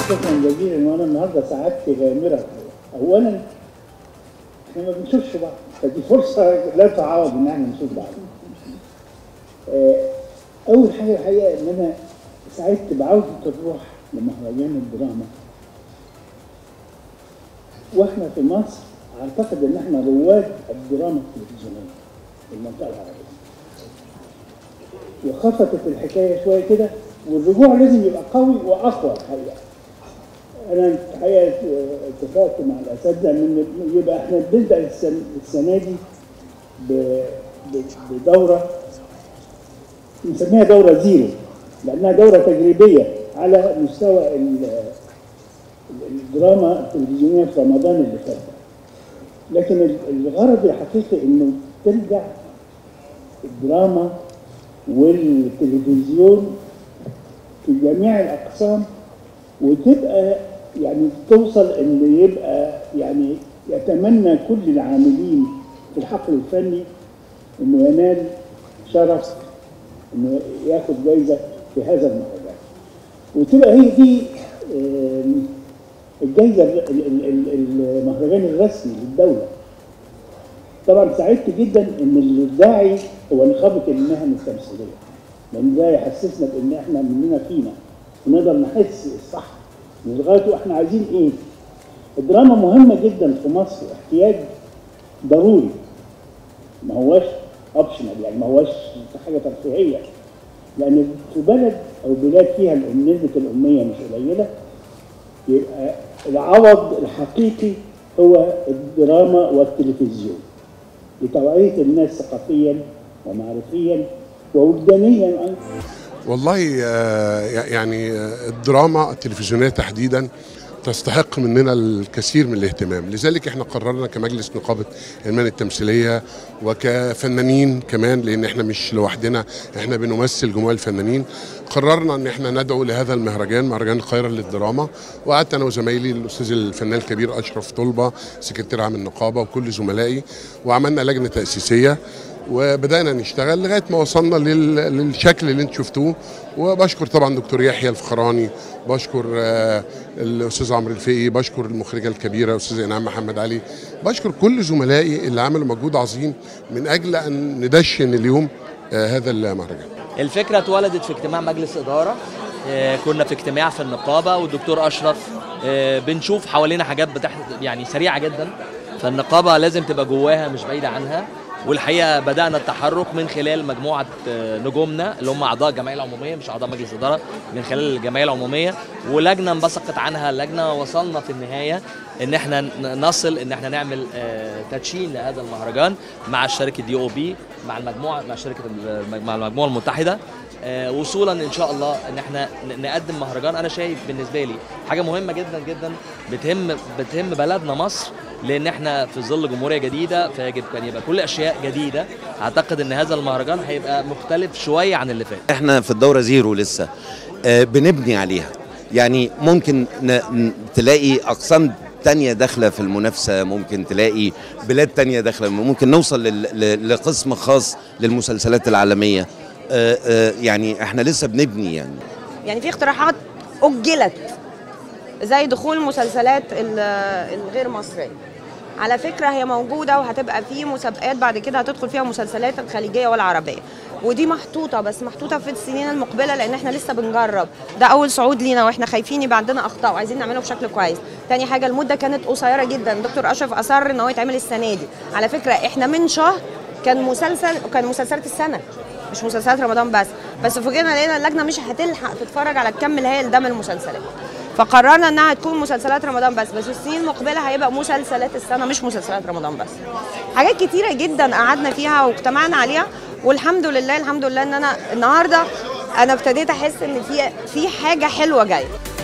شكرا جزيلا وانا النهارده سعادتي غامره اولا احنا ما بنشوفش بعض فدي فرصه لا تعوض ان احنا نشوف بعض آه، اول حاجه الحقيقه ان انا سعدت بعوده الروح لمهرجان الدراما واحنا في مصر اعتقد ان احنا رواد الدراما التلفزيونيه في المنطقه العربيه وخفضت الحكايه شويه كده والرجوع لازم يبقى قوي واقوى الحقيقه انا الحقيقه اتفقت مع الاساتذه ان يبقى احنا بنبدا السنه, السنة دي ب- ب- بدوره نسميها دوره زيرو لانها دوره تجريبيه على مستوى ال- الدراما التلفزيونيه في رمضان اللي فات ده. لكن ال- الغرض الحقيقي انه ترجع الدراما والتلفزيون في جميع الاقسام وتبقى يعني توصل ان يبقى يعني يتمنى كل العاملين في الحقل الفني انه ينال شرف انه ياخد جايزه في هذا المهرجان وتبقى هي دي آم، الجايزه ال- ال- ال- المهرجان الرسمي للدوله طبعا سعدت جدا ان الداعي هو نقابه المهن التمثيليه لان ده يحسسنا بان احنا مننا فينا ونقدر نحس الصح لغايه احنا عايزين ايه الدراما مهمه جدا في مصر احتياج ضروري ما هواش اوبشنال يعني ما هواش حاجه ترفيهيه لان في بلد او بلاد فيها الأم- نسبه الاميه مش قليله يبقى العوض الحقيقي هو الدراما والتلفزيون لتوعيه الناس ثقافيا ومعرفيا ووجدانيا ايضا والله آه، يعني آه، الدراما التلفزيونية تحديدا تستحق مننا الكثير من الاهتمام لذلك احنا قررنا كمجلس نقابة المهن التمثيلية وكفنانين كمان لان احنا مش لوحدنا احنا بنمثل جموع الفنانين قررنا ان احنا ندعو لهذا المهرجان مهرجان القاهرة للدراما وقعدت انا وزمايلي الاستاذ الفنان الكبير اشرف طلبة سكرتير عام النقابة وكل زملائي وعملنا لجنة تأسيسية وبدانا نشتغل لغايه ما وصلنا لل... للشكل اللي انتم شفتوه وبشكر طبعا دكتور يحيى الفخراني بشكر آه، الاستاذ عمرو الفقي بشكر المخرجه الكبيره الاستاذ انعام محمد علي بشكر كل زملائي اللي عملوا مجهود عظيم من اجل ان ندشن اليوم آه، هذا المهرجان الفكرة اتولدت في اجتماع مجلس إدارة آه، كنا في اجتماع في النقابة والدكتور أشرف آه، بنشوف حوالينا حاجات بتحدث يعني سريعة جدا فالنقابة لازم تبقى جواها مش بعيدة عنها والحقيقة بدأنا التحرك من خلال مجموعة آه، نجومنا اللي هم أعضاء الجمعية العمومية مش أعضاء مجلس إدارة من خلال الجمعية العمومية ولجنة انبثقت عنها لجنة وصلنا في النهاية ان احنا ن- نصل ان احنا نعمل آه، تدشين لهذا المهرجان مع شركه دي او بي مع المجموعه مع شركه الم- مع المجموعه المتحده آه، وصولا ان شاء الله ان احنا ن- نقدم مهرجان انا شايف بالنسبه لي حاجه مهمه جدا جدا بتهم بتهم بلدنا مصر لان احنا في ظل جمهوريه جديده فيجب كان يبقى كل اشياء جديده اعتقد ان هذا المهرجان هيبقى مختلف شويه عن اللي فات احنا في الدوره زيرو لسه آه، بنبني عليها يعني ممكن ن- ن- تلاقي اقسام تانية داخلة في المنافسة ممكن تلاقي بلاد تانية داخلة ممكن نوصل لل- ل- لقسم خاص للمسلسلات العالمية آه، آه، يعني احنا لسه بنبني يعني يعني في اقتراحات أجلت زي دخول المسلسلات ال- الغير مصرية على فكرة هي موجودة وهتبقى في مسابقات بعد كده هتدخل فيها مسلسلات الخليجية والعربية ودي محطوطة بس محطوطة في السنين المقبلة لأن احنا لسه بنجرب ده أول صعود لينا واحنا خايفين يبقى عندنا أخطاء وعايزين نعمله بشكل كويس تاني حاجة المدة كانت قصيرة جدا دكتور أشرف أصر إن هو يتعمل السنة دي على فكرة احنا من شهر كان مسلسل كان مسلسلات السنة مش مسلسلات رمضان بس بس فوجئنا لقينا اللجنه مش هتلحق تتفرج على الكم الهائل ده من المسلسلات فقررنا انها تكون مسلسلات رمضان بس بس السنين المقبله هيبقى مسلسلات السنه مش مسلسلات رمضان بس حاجات كتيره جدا قعدنا فيها واجتمعنا عليها والحمد لله الحمد لله ان انا النهارده انا ابتديت احس ان في في حاجه حلوه جايه